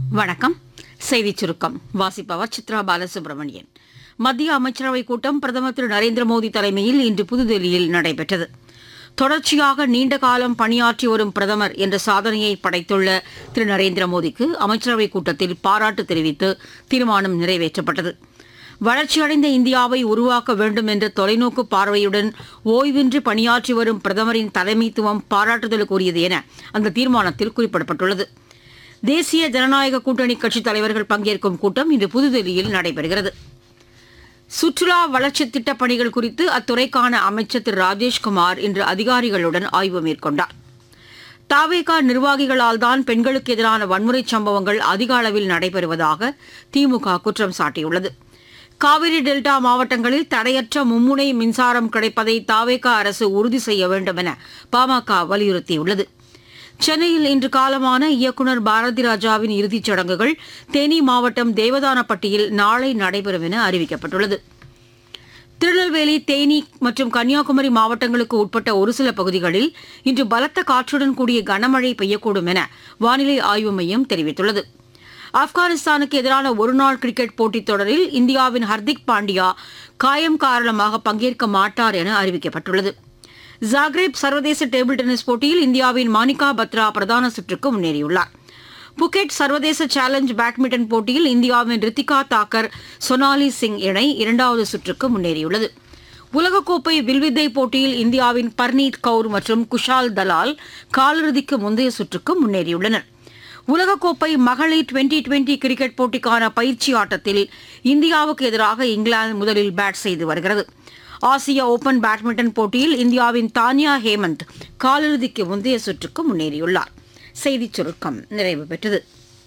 வணக்கம் செய்திச் சுருக்கம் வாசிப்பவர் சித்ரா பாலசுப்ரமணியன் மத்திய அமைச்சரவைக் கூட்டம் பிரதமர் திரு நரேந்திர மோடி தலைமையில் இன்று புதுதில்லியில் நடைபெற்றது தொடர்ச்சியாக நீண்ட காலம் பணியாற்றி வரும் பிரதமர் என்ற சாதனையை படைத்துள்ள திரு நரேந்திர மோடிக்கு அமைச்சரவைக் கூட்டத்தில் பாராட்டு தெரிவித்து தீர்மானம் நிறைவேற்றப்பட்டது வளர்ச்சியடைந்த இந்தியாவை உருவாக்க வேண்டும் என்ற தொலைநோக்கு பார்வையுடன் ஓய்வின்றி பணியாற்றி வரும் பிரதமரின் தலைமைத்துவம் பாராட்டுதலுக்குரியது என அந்த தீர்மானத்தில் குறிப்பிடப்பட்டுள்ளது தேசிய ஜனநாயக கூட்டணி கட்சித் தலைவர்கள் பங்கேற்கும் கூட்டம் இன்று புதுதில்லியில் நடைபெறுகிறது சுற்றுலா வளர்ச்சித் திட்டப் பணிகள் குறித்து அத்துறைக்கான அமைச்சர் திரு ராஜேஷ்குமார் இன்று அதிகாரிகளுடன் ஆய்வு மேற்கொண்டார் தாவேகா நிர்வாகிகளால் தான் பெண்களுக்கு எதிரான வன்முறைச் சம்பவங்கள் அதிக அளவில் நடைபெறுவதாக திமுக குற்றம் சாட்டியுள்ளது காவிரி டெல்டா மாவட்டங்களில் தடையற்ற மும்முனை மின்சாரம் கிடைப்பதை தாவேகா அரசு உறுதி செய்ய வேண்டும் என பாமக வலியுறுத்தியுள்ளது சென்னையில் இன்று காலமான இயக்குநர் பாரதி ராஜாவின் இறுதிச் சடங்குகள் தேனி மாவட்டம் தேவதானப்பட்டியில் நாளை நடைபெறும் என அறிவிக்கப்பட்டுள்ளது திருநெல்வேலி தேனி மற்றும் கன்னியாகுமரி மாவட்டங்களுக்கு உட்பட்ட ஒரு சில பகுதிகளில் இன்று பலத்த காற்றுடன் கூடிய கனமழை பெய்யக்கூடும் என வானிலை ஆய்வு மையம் தெரிவித்துள்ளது ஆப்கானிஸ்தானுக்கு எதிரான ஒருநாள் கிரிக்கெட் போட்டித் தொடரில் இந்தியாவின் ஹர்திக் பாண்டியா காயம் காரணமாக பங்கேற்க மாட்டார் என அறிவிக்கப்பட்டுள்ளது ஜாக்ரேப் சர்வதேச டேபிள் டென்னிஸ் போட்டியில் இந்தியாவின் மானிகா பத்ரா பிரதான சுற்றுக்கு முன்னேறியுள்ளார் புகெட் சர்வதேச சேலஞ்ச் பேட்மிண்டன் போட்டியில் இந்தியாவின் ரித்திகா தாக்கர் சொனாலி சிங் இணை இரண்டாவது சுற்றுக்கு முன்னேறியுள்ளது உலகக்கோப்பை வில்வித்தை போட்டியில் இந்தியாவின் பர்னீத் கவுர் மற்றும் குஷால் தலால் காலிறுதிக்கு முந்தைய சுற்றுக்கு முன்னேறியுள்ளனர் உலகக்கோப்பை மகளிர் டுவெண்டி டுவெண்டி கிரிக்கெட் போட்டிக்கான பயிற்சி ஆட்டத்தில் இந்தியாவுக்கு எதிராக இங்கிலாந்து முதலில் பேட் செய்து வருகிறது ஆசிய ஓபன் பேட்மிண்டன் போட்டியில் இந்தியாவின் தானியா ஹேமந்த் காலிறுதிக்கு முந்தைய சுற்றுக்கு முன்னேறியுள்ளார் செய்திச் சுருக்கம் நிறைவு பெற்றது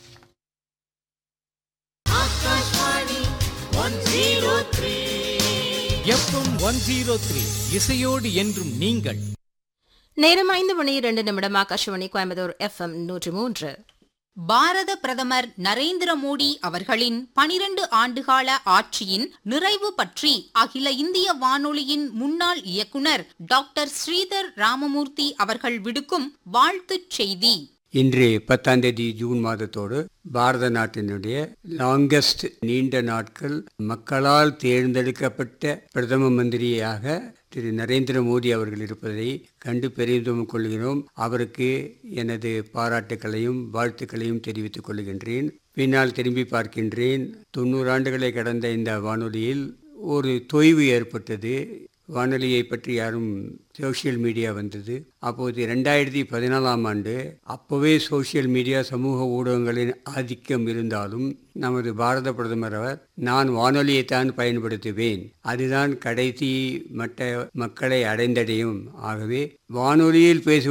எஃப்எம் ஒன் ஜீரோ த்ரீ இசையோடு என்றும் நீங்கள் நேரம் ஐந்து மணி இரண்டு நிமிடம் ஆகாஷவாணி கோயம்புத்தூர் எஃப்எம் நூற்றி மூன்று பாரத பிரதமர் நரேந்திர மோடி அவர்களின் பனிரண்டு ஆண்டுகால ஆட்சியின் நிறைவு பற்றி அகில இந்திய வானொலியின் முன்னாள் இயக்குனர் டாக்டர் ஸ்ரீதர் ராமமூர்த்தி அவர்கள் விடுக்கும் வாழ்த்துச் செய்தி இன்று பத்தாம் தேதி ஜூன் மாதத்தோடு பாரத நாட்டினுடைய லாங்கஸ்ட் நீண்ட நாட்கள் மக்களால் தேர்ந்தெடுக்கப்பட்ட பிரதம மந்திரியாக திரு நரேந்திர மோடி அவர்கள் இருப்பதை கண்டு பெரிதும் கொள்கிறோம் அவருக்கு எனது பாராட்டுக்களையும் வாழ்த்துக்களையும் தெரிவித்துக் கொள்கின்றேன் பின்னால் திரும்பி பார்க்கின்றேன் தொண்ணூறு ஆண்டுகளை கடந்த இந்த வானொலியில் ஒரு தொய்வு ஏற்பட்டது வானொலியை பற்றி யாரும் சோஷியல் மீடியா வந்தது அப்போது ரெண்டாயிரத்தி பதினாலாம் ஆண்டு அப்போவே சோஷியல் மீடியா சமூக ஊடகங்களின் ஆதிக்கம் இருந்தாலும் நமது பாரத பிரதமர் அவர் நான் வானொலியைத்தான் பயன்படுத்துவேன் அதுதான் கடைசி மட்ட மக்களை அடைந்தடையும் ஆகவே வானொலியில் பேச